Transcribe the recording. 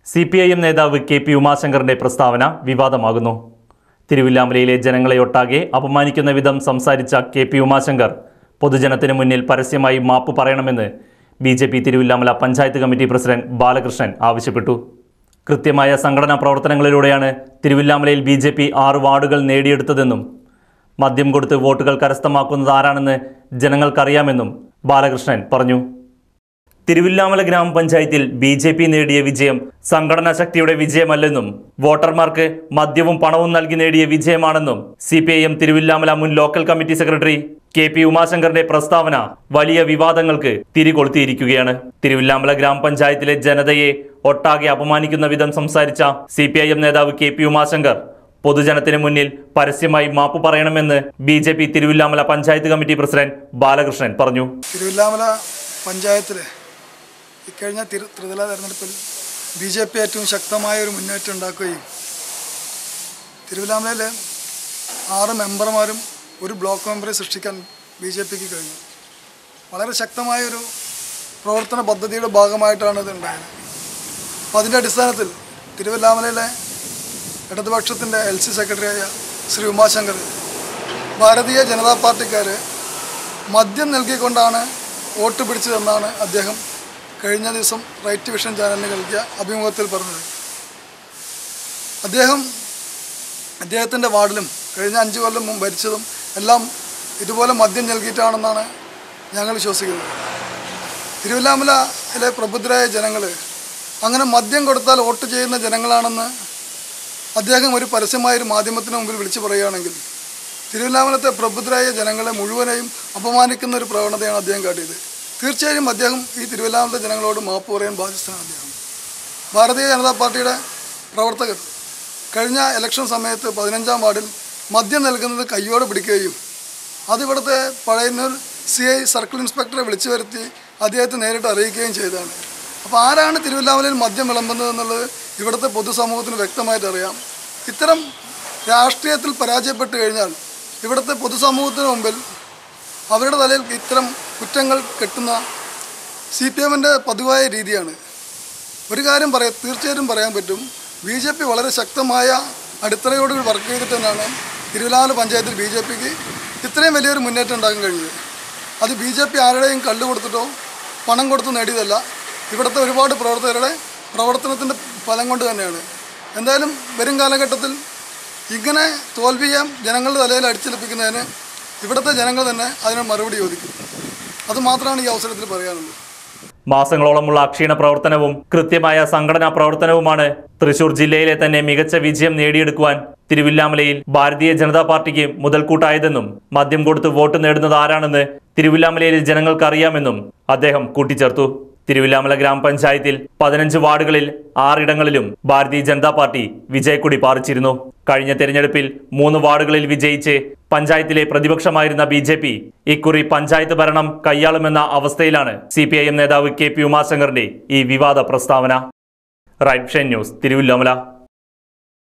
C P I M നേതാവ് K P ഉമാശങ്കറിന്റെ പ്രസ്താവന വിവാദമാകുന്നു തിരുവില്ലാമലയിലെ ജനങ്ങളെ ഒട്ടാകെ അപമാനിക്കുന്ന വിധം സംസാരിച്ച കെ പി ഉമാശങ്കർ പൊതുജനത്തിന് മുന്നിൽ പരസ്യമായി മാപ്പ് പറയണമെന്ന് B J P Thiruvilwamala panchayat committee president Balakrishnan ആവശ്യപ്പെട്ടു കൃത്യമായ സംഘടനാ പ്രവർത്തനങ്ങളിലൂടെയാണ് തിരുവില്ലാമലയിൽ ബി ജെ പി ആറ് വാർഡുകൾ നേടിയെടുത്തതെന്നും മദ്യം കൊടുത്ത് വോട്ടുകൾ കരസ്ഥമാക്കുന്നത് ആരാണെന്ന് ജനങ്ങൾക്കറിയാമെന്നും ബാലകൃഷ്ണൻ പറഞ്ഞു തിരുവില്ലാമല ഗ്രാമപഞ്ചായത്തിൽ ബി ജെ പി നേടിയ വിജയം സംഘടനാ ശക്തിയുടെ വിജയമല്ലെന്നും വോട്ടർമാർക്ക് മദ്യവും പണവും നൽകി നേടിയ വിജയമാണെന്നും C P I M Thiruvilwamala മുൻ local committee secretary K P ഉമാശങ്കറിന്റെ പ്രസ്താവന വലിയ വിവാദങ്ങൾക്ക് തിരികൊളുത്തിയിരിക്കുകയാണ് തിരുവില്ലാമല ഗ്രാമപഞ്ചായത്തിലെ ജനതയെ ഒട്ടാകെ അപമാനിക്കുന്ന വിധം സംസാരിച്ച സി പി ഐ എം നേതാവ് കെ പി ഉമാശങ്കർ പൊതുജനത്തിന് മുന്നിൽ പരസ്യമായി മാപ്പ് പറയണമെന്ന് B J P Thiruvilwamala panchayat committee president Balakrishnan പറഞ്ഞു തിരുവില്ലാമല പഞ്ചായത്തിൽ ഇക്കഴിഞ്ഞ തിരു ത്രിതല തെരഞ്ഞെടുപ്പിൽ ബി ജെ പി ഏറ്റവും ശക്തമായ ഒരു മുന്നേറ്റം ഉണ്ടാക്കുകയും തിരുവില്ലാമലയിൽ ആറ് മെമ്പർമാരും ഒരു ബ്ലോക്ക് മെമ്പറെ സൃഷ്ടിക്കാൻ ബി ജെ പിക്ക് കഴിഞ്ഞു വളരെ ശക്തമായൊരു പ്രവർത്തന പദ്ധതിയുടെ ഭാഗമായിട്ടാണ് ഇത് ഉണ്ടായത് അപ്പോൾ അതിൻ്റെ അടിസ്ഥാനത്തിൽ തിരുവല്ലാമലയിലെ ഇടതുപക്ഷത്തിൻ്റെ എൽ സി സെക്രട്ടറിയായ ശ്രീ ഉമാശങ്കർ ഭാരതീയ ജനതാ പാർട്ടിക്കാർ മദ്യം നൽകിക്കൊണ്ടാണ് വോട്ട് പിടിച്ചതെന്നാണ് അദ്ദേഹം കഴിഞ്ഞ ദിവസം റൈറ്റ് വിഷൻ ചാനലിന് നൽകിയ അഭിമുഖത്തിൽ പറഞ്ഞത് അദ്ദേഹം അദ്ദേഹത്തിൻ്റെ വാർഡിലും കഴിഞ്ഞ അഞ്ച് കൊല്ലം മുമ്പ് ഭരിച്ചതും എല്ലാം ഇതുപോലെ മദ്യം നൽകിയിട്ടാണെന്നാണ് ഞങ്ങൾ വിശ്വസിക്കുന്നത് തിരുവല്ലാമലയിലെ പ്രബുദ്ധരായ ജനങ്ങൾ അങ്ങനെ മദ്യം കൊടുത്താൽ വോട്ട് ചെയ്യുന്ന ജനങ്ങളാണെന്ന് അദ്ദേഹം ഒരു പരസ്യമായൊരു മാധ്യമത്തിന് മുമ്പിൽ വിളിച്ചു പറയുകയാണെങ്കിൽ തിരുവല്ലാമലത്തെ പ്രബുദ്ധരായ ജനങ്ങളെ മുഴുവനെയും അപമാനിക്കുന്ന ഒരു പ്രവണതയാണ് അദ്ദേഹം കാട്ടിയത് തീർച്ചയായും അദ്ദേഹം ഈ തിരുവല്ലാമലത്തെ ജനങ്ങളോട് മാപ്പ് പറയാൻ ബാധ്യസ്ഥനാണ് അദ്ദേഹം ഭാരതീയ ജനതാ പാർട്ടിയുടെ പ്രവർത്തകർ കഴിഞ്ഞ ഇലക്ഷൻ സമയത്ത് പതിനഞ്ചാം വാർഡിൽ മദ്യം നൽകുന്നത് കയ്യോടെ പിടിക്കുകയും അത് ഇവിടുത്തെ പഴയന്നൂർ സി ഐ സർക്കിൾ ഇൻസ്പെക്ടറെ വിളിച്ചു വരുത്തി അദ്ദേഹത്തെ നേരിട്ട് അറിയിക്കുകയും ചെയ്തതാണ് അപ്പോൾ ആരാണ് തിരുവല്ലാമലയിൽ മദ്യം വിളമ്പുന്നത് എന്നുള്ളത് ഇവിടുത്തെ പൊതുസമൂഹത്തിന് വ്യക്തമായിട്ട് അറിയാം ഇത്തരം രാഷ്ട്രീയത്തിൽ പരാജയപ്പെട്ട് കഴിഞ്ഞാൽ ഇവിടുത്തെ പൊതുസമൂഹത്തിന് മുമ്പിൽ അവരുടെ തലയിൽ ഇത്തരം കുറ്റങ്ങൾ കെട്ടുന്ന സി പി എമ്മിൻ്റെ പതിവായ രീതിയാണ് ഒരു കാര്യം പറയാം തീർച്ചയായിട്ടും പറയാൻ പറ്റും ബി ജെ പി വളരെ ശക്തമായ അടിത്തറയോട് വർക്ക് ചെയ്തിട്ട് തന്നെയാണ് തിരുവല്ലാമല പഞ്ചായത്തിൽ ബി ജെ പിക്ക് ഇത്രയും വലിയൊരു മുന്നേറ്റം ഉണ്ടാക്കാൻ കഴിഞ്ഞത് അത് ബി ജെ പി ആരുടെയും കള്ളു കൊടുത്തിട്ടോ പണം കൊടുത്ത് നേടിയതല്ല ഇവിടുത്തെ ഒരുപാട് പ്രവർത്തകരുടെ പ്രവർത്തനത്തിൻ്റെ ഫലം കൊണ്ട് തന്നെയാണ് എന്തായാലും വരും കാലഘട്ടത്തിൽ ഇങ്ങനെ തോൽവിയെ ജനങ്ങളുടെ തലയിൽ അടിച്ചേൽപ്പിക്കുന്നതിന് ഇവിടുത്തെ ജനങ്ങൾ തന്നെ അതിന് മറുപടി ചോദിക്കും അത് മാത്രമാണ് ഈ അവസരത്തിൽ പറയാനുള്ളത് മാസങ്ങളോളമുള്ള അക്ഷീണ പ്രവർത്തനവും കൃത്യമായ സംഘടനാ പ്രവർത്തനവുമാണ് തൃശൂർ ജില്ലയിലെ തന്നെ മികച്ച വിജയം നേടിയെടുക്കുവാൻ തിരുവില്ലാമലയിൽ ഭാരതീയ ജനതാ പാർട്ടിക്ക് മുതൽക്കൂട്ടായതെന്നും മദ്യം കൊടുത്ത് വോട്ട് നേടുന്നത് ആരാണെന്ന് തിരുവില്ലാമലയിലെ ജനങ്ങൾക്ക് അറിയാമെന്നും അദ്ദേഹം കൂട്ടിച്ചേർത്തു തിരുവില്ലാമല ഗ്രാമപഞ്ചായത്തിൽ പതിനഞ്ച് വാർഡുകളിൽ ആറിടങ്ങളിലും ഭാരതീയ ജനതാ പാർട്ടി വിജയക്കൊടി പാറിച്ചിരുന്നു കഴിഞ്ഞ തെരഞ്ഞെടുപ്പിൽ മൂന്ന് വാർഡുകളിൽ വിജയിച്ച് പഞ്ചായത്തിലെ പ്രതിപക്ഷമായിരുന്ന ബി ജെ പി ഇക്കുറി പഞ്ചായത്ത് ഭരണം കൈയാളുമെന്ന അവസ്ഥയിലാണ് സി പി ഐ എം നേതാവ് കെ പി ഉമാശങ്കറിന്റെ ഈ വിവാദ പ്രസ്താവന റൈറ്റ് ഷൻ ന്യൂസ് തിരുവില്ലാമല